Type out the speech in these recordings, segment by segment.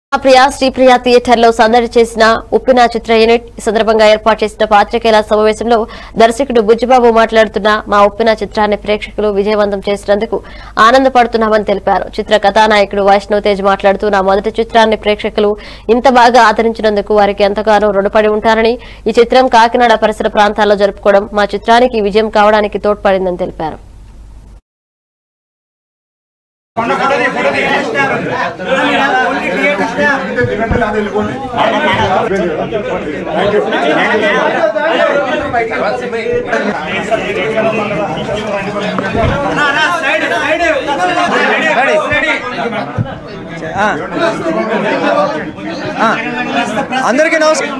ప్రియ Sripriya theatre లో సందడి చేసిన ఉప్పిన చిత్ర యూనిట్ ఈ సందర్భంగా ఏర్పాటు చేసిన పాత్రికేయుల సమావేశంలో దర్శకుడు బుజ్జిబాబు మాట్లాడుతున్న మా ఉప్పిన చిత్రాన్ని ప్రేక్షకులు విజయవంతం చేసినందుకు ఆనందపడుతున్నామని తెలిపారు చిత్ర కథానాయకుడు వైష్ణవ్ తేజ్ మాట్లాడుతూ నా మొదటి చిత్రాన్ని ప్రేక్షకులు ఇంత బాగా ఆదరించినందుకు వారికి ఎంతగానో రుణపడి ఉంటారని ఈ చిత్రం కాకినాడ పరిసర ప్రాంతాల్లో జరుపుకోవడం మా చిత్రానికి విజయం కావడానికి తోడ్పడిందని తెలిపారు ఆ. ఆ. అందరికీ నమస్కారం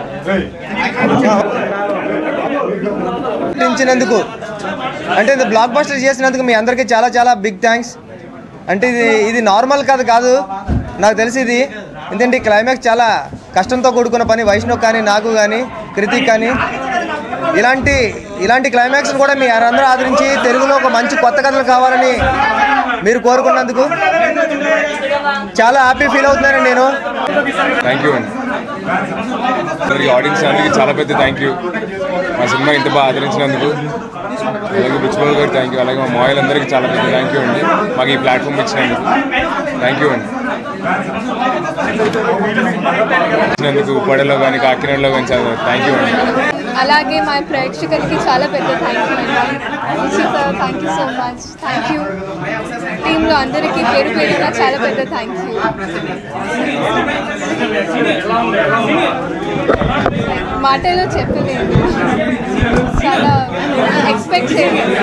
ఇచ్చినందుకు అంటే ఇది బ్లాక్ బస్టర్ చేసినందుకు మీ అందరికీ చాలా చాలా బిగ్ థ్యాంక్స్ అంటే ఇది ఇది నార్మల్ కథ కాదు నాకు తెలిసి ఇది ఎందుకంటే ఈ క్లైమాక్స్ చాలా కష్టంతో కూడుకున్న పని వైష్ణవ్ కానీ నాకు కానీ కృతిక్ కానీ ఇలాంటి ఇలాంటి క్లైమాక్స్ కూడా మీ అందరూ ఆదరించి తెలుగులో ఒక మంచి కొత్త కథలు కావాలని మీరు కోరుకున్నందుకు చాలా హ్యాపీ ఫీల్ అవుతున్నాను నేను థ్యాంక్ యూ అండి అందరికి ఆడియన్స్ అందరికి చాలా పెద్ద థ్యాంక్ యూ మా సినిమా ఇంత బాగా ఆదరించినందుకు అలాగే బుచ్చిబాబు గారు థ్యాంక్ యూ అలాగే మా మాయల్ అందరికీ చాలా పెద్ద థ్యాంక్ యూ అండి మాకు ఈ ప్లాట్ఫామ్ ఇచ్చినందుకు థ్యాంక్ యూ అండి ఇచ్చినందుకు ఉప్పడలో కానీ కాకినాడలో కానీ చాలా థ్యాంక్ యూ అండి అలాగే మా ప్రేక్షకులకి చాలా పెద్ద థ్యాంక్ యూ అండి thank you so much thank you టీంలో అందరికీ పేరు పేరుగా చాలా పెద్ద థ్యాంక్ యూ మాటలో చెప్పలేదు చాలా ఎక్స్పెక్ట్ చేయలేదు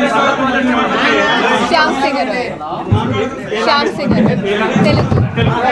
శ్యామ్ సింగర్ శ్యామ్ సింగర్ తెలుగు